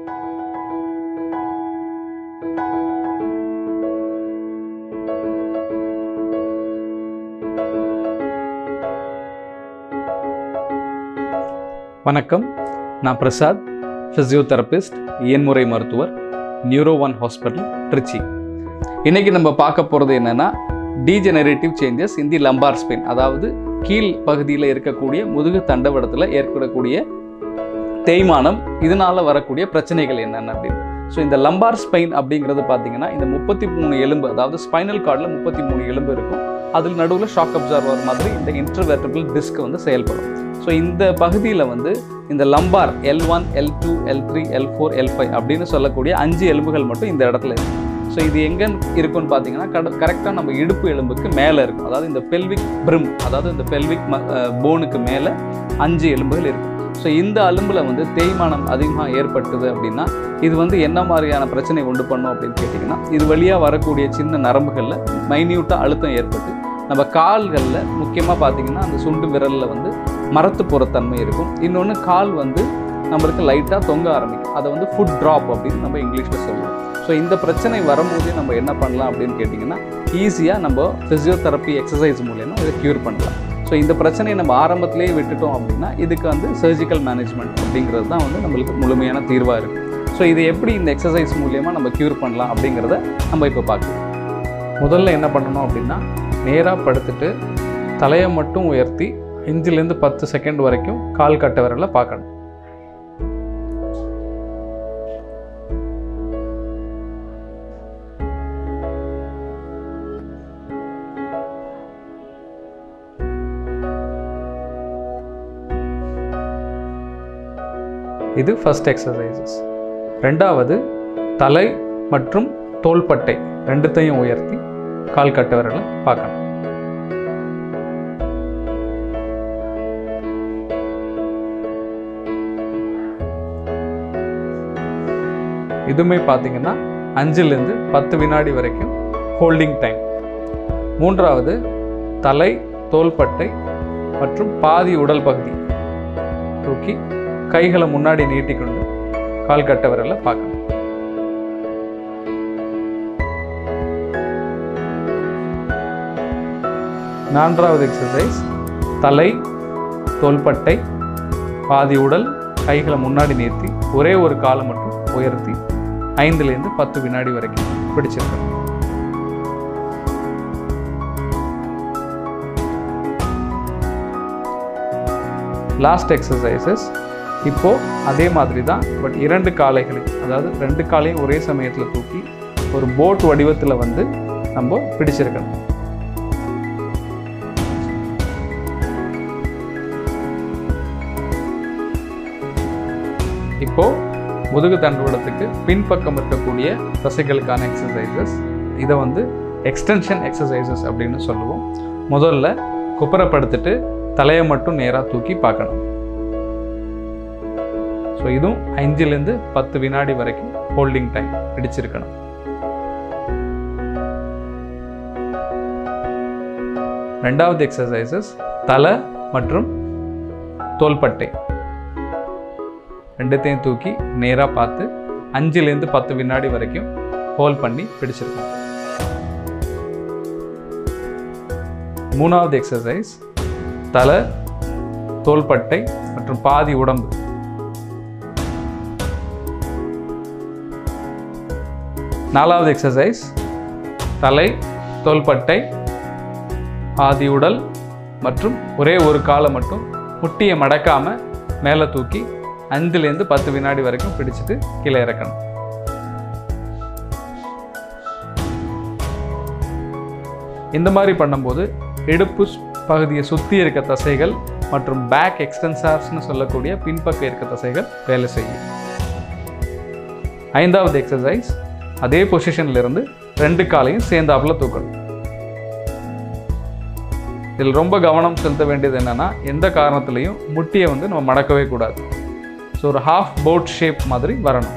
வணக்கம் நான் பிரசாத் ஃபிசியோதெரபிஸ்ட் இயன்முறை மருத்துவர் நியூரோ ஒன் ஹாஸ்பிட்டல் திருச்சி இன்னைக்கு நம்ம பார்க்க போகிறது என்னன்னா degenerative changes in the lumbar spine அதாவது கீழ் பகுதியில் இருக்கக்கூடிய முதுகு தண்டவடத்தில் ஏற்படக்கூடிய தேய்மானம் இதனால வரக்கூடிய பிரச்சனைகள் என்னென்ன அப்படின்னு ஸோ இந்த லம்பார் ஸ்பைன் அப்படிங்கிறது பார்த்தீங்கன்னா இந்த முப்பத்தி மூணு எலும்பு அதாவது ஸ்பைனல் கார்டில் முப்பத்தி மூணு எலும்பு இருக்கும் அதில் நடுவில் ஷாக் அப்சர்வர் மாதிரி இந்த இன்டர்வெர்டபிள் டிஸ்க் வந்து செயல்படும் ஸோ இந்த பகுதியில் வந்து இந்த lumbar L one L two L three L four L five அப்படின்னு சொல்லக்கூடிய அஞ்சு எலும்புகள் மட்டும் இந்த இடத்துல இருக்கு ஸோ இது எங்கே இருக்குன்னு பார்த்தீங்கன்னா கட கரெக்டாக நம்ம இடுப்பு எலும்புக்கு மேலே இருக்கும் அதாவது இந்த பெல்விக் பிரிம் அதாவது இந்த பெல்விக் போனுக்கு மேலே அஞ்சு எலும்புகள் இருக்கும் ஸோ இந்த அலும்பில் வந்து தேய்மானம் அதிகமாக ஏற்பட்டது அப்படின்னா இது வந்து என்ன மாதிரியான பிரச்சனை உண்டு பண்ணும் அப்படின்னு கேட்டிங்கன்னா இது வழியாக வரக்கூடிய சின்ன நரம்புகளில் மைன்யூட்டாக அழுத்தம் ஏற்பட்டு நம்ம கால்களில் முக்கியமாக பார்த்தீங்கன்னா அந்த சுண்டு விரலில் வந்து மரத்து தன்மை இருக்கும் இன்னொன்று கால் வந்து நம்மளுக்கு லைட்டாக தொங்க ஆரம்பிக்கும் அதை வந்து ஃபுட் ட்ராப் அப்படின்னு நம்ம இங்கிலீஷில் சொல்லுவோம் ஸோ இந்த பிரச்சனை வரும்போதே நம்ம என்ன பண்ணலாம் அப்படின்னு கேட்டிங்கன்னா ஈஸியாக நம்ம ஃபிசியோதெரப்பி எக்ஸசைஸ் மூலயமா இதை க்யூர் பண்ணலாம் ஸோ இந்த பிரச்சனையை நம்ம ஆரம்பத்திலேயே விட்டுட்டோம் அப்படின்னா இதுக்கு வந்து சர்ஜிக்கல் மேனேஜ்மெண்ட் அப்படிங்கிறது தான் வந்து நம்மளுக்கு முழுமையான தீர்வாக இருக்கும் ஸோ இதை எப்படி இந்த எக்ஸசைஸ் மூலயமா நம்ம க்யூர் பண்ணலாம் அப்படிங்கிறத நம்ம இப்போ பார்க்கலாம் முதல்ல என்ன பண்ணணும் அப்படின்னா நேராக படுத்துட்டு தலையை மட்டும் உயர்த்தி அஞ்சுலேருந்து பத்து செகண்ட் வரைக்கும் கால் கட்ட விரலை பார்க்கணும் இது ஃபர்ஸ்ட் எக்ஸசைசஸ் ரெண்டாவது தலை மற்றும் தோள்பட்டை ரெண்டுத்தையும் உயர்த்தி கால் கட்ட விரலை பார்க்கணும் இதுவுமே பார்த்தீங்கன்னா அஞ்சுலேருந்து பத்து வினாடி வரைக்கும் ஹோல்டிங் டைம் மூன்றாவது தலை தோள்பட்டை மற்றும் பாதி உடல் பகுதி தூக்கி கைகளை முன்னாடி நீட்டிக்கொண்டு கால் கட்ட விரல பார்க்கணும் நான்காவது எக்ஸசைஸ் தலை தோள்பட்டை பாதி உடல் கைகளை முன்னாடி நிறுத்தி ஒரே ஒரு காலை மட்டும் உயர்த்தி ஐந்துலேருந்து பத்து வினாடி வரைக்கும் பிடிச்சிருக்கணும் லாஸ்ட் எக்ஸசைசஸ் இப்போது அதே மாதிரி தான் பட் இரண்டு காலைகளையும் அதாவது ரெண்டு காலையும் ஒரே சமயத்தில் தூக்கி ஒரு போட் வடிவத்தில் வந்து நம்ம பிடிச்சிருக்கணும் இப்போது முதுகு தண்டுவடத்துக்கு பின்பக்கம் இருக்கக்கூடிய தசைகளுக்கான எக்ஸசைசஸ் இதை வந்து எக்ஸ்டென்ஷன் எக்ஸசைசஸ் அப்படின்னு சொல்லுவோம் முதல்ல குப்புறப்படுத்திட்டு தலையை மட்டும் நேராக தூக்கி பார்க்கணும் ஸோ இதுவும் அஞ்சுலேருந்து பத்து வினாடி வரைக்கும் ஹோல்டிங் டைம் பிடிச்சிருக்கணும் ரெண்டாவது எக்ஸசைசஸ் தலை மற்றும் தோள்பட்டை ரெண்டுத்தையும் தூக்கி நேராக பார்த்து அஞ்சுலேருந்து பத்து வினாடி வரைக்கும் ஹோல்ட் பண்ணி பிடிச்சிருக்கணும் மூணாவது எக்ஸசைஸ் தலை தோள்பட்டை மற்றும் பாதி உடம்பு நாலாவது எக்ஸசைஸ் தலை தோள்பட்டை பாதி உடல் மற்றும் ஒரே ஒரு காலை மட்டும் முட்டியை மடக்காம மேலே தூக்கி அஞ்சுலேருந்து பத்து வினாடி வரைக்கும் பிடிச்சிட்டு கீழே இறக்கணும் இந்த மாதிரி பண்ணும்போது இடுப்பு பகுதியை சுற்றி இருக்க தசைகள் மற்றும் பேக் எக்ஸ்டென்சார்ஸ்னு சொல்லக்கூடிய பின்பக்க இருக்க தசைகள் வேலை செய்யும் ஐந்தாவது எக்ஸசைஸ் அதே பொசிஷன்ல இருந்து ரெண்டு காலையும் சேர்ந்தாப்புல தூக்கணும் இதில் ரொம்ப கவனம் செலுத்த வேண்டியது என்னன்னா எந்த காரணத்துலையும் முட்டியை வந்து நம்ம மடக்கவே கூடாது ஸோ ஒரு ஹாஃப் போட் ஷேப் மாதிரி வரணும்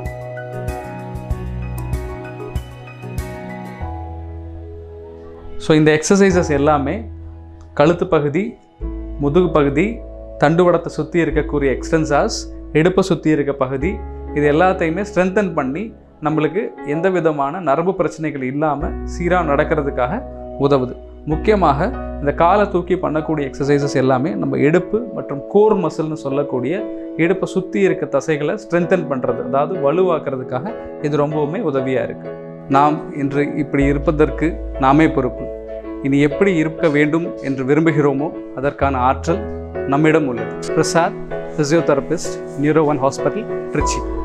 ஸோ இந்த எக்ஸசைசஸ் எல்லாமே கழுத்து பகுதி முதுகு பகுதி தண்டுவடத்தை சுற்றி இருக்கக்கூடிய எக்ஸ்டென்சார்ஸ் இடுப்பை சுற்றி இருக்க பகுதி இது எல்லாத்தையுமே ஸ்ட்ரென்தன் பண்ணி நம்மளுக்கு எந்த விதமான நரம்பு பிரச்சனைகள் இல்லாமல் சீராக நடக்கிறதுக்காக உதவுது முக்கியமாக இந்த காலை தூக்கி பண்ணக்கூடிய எக்ஸசைசஸ் எல்லாமே நம்ம இடுப்பு மற்றும் கோர் மசில்னு சொல்லக்கூடிய இடுப்பை சுற்றி இருக்க தசைகளை ஸ்ட்ரென்தன் பண்ணுறது அதாவது வலுவாக்குறதுக்காக இது ரொம்பவுமே உதவியாக இருக்குது நாம் இன்று இப்படி இருப்பதற்கு நாமே பொறுப்பு இனி எப்படி இருக்க வேண்டும் என்று விரும்புகிறோமோ அதற்கான ஆற்றல் நம்மிடம் உள்ளது Prasad physiotherapist neuro one hospital Trichy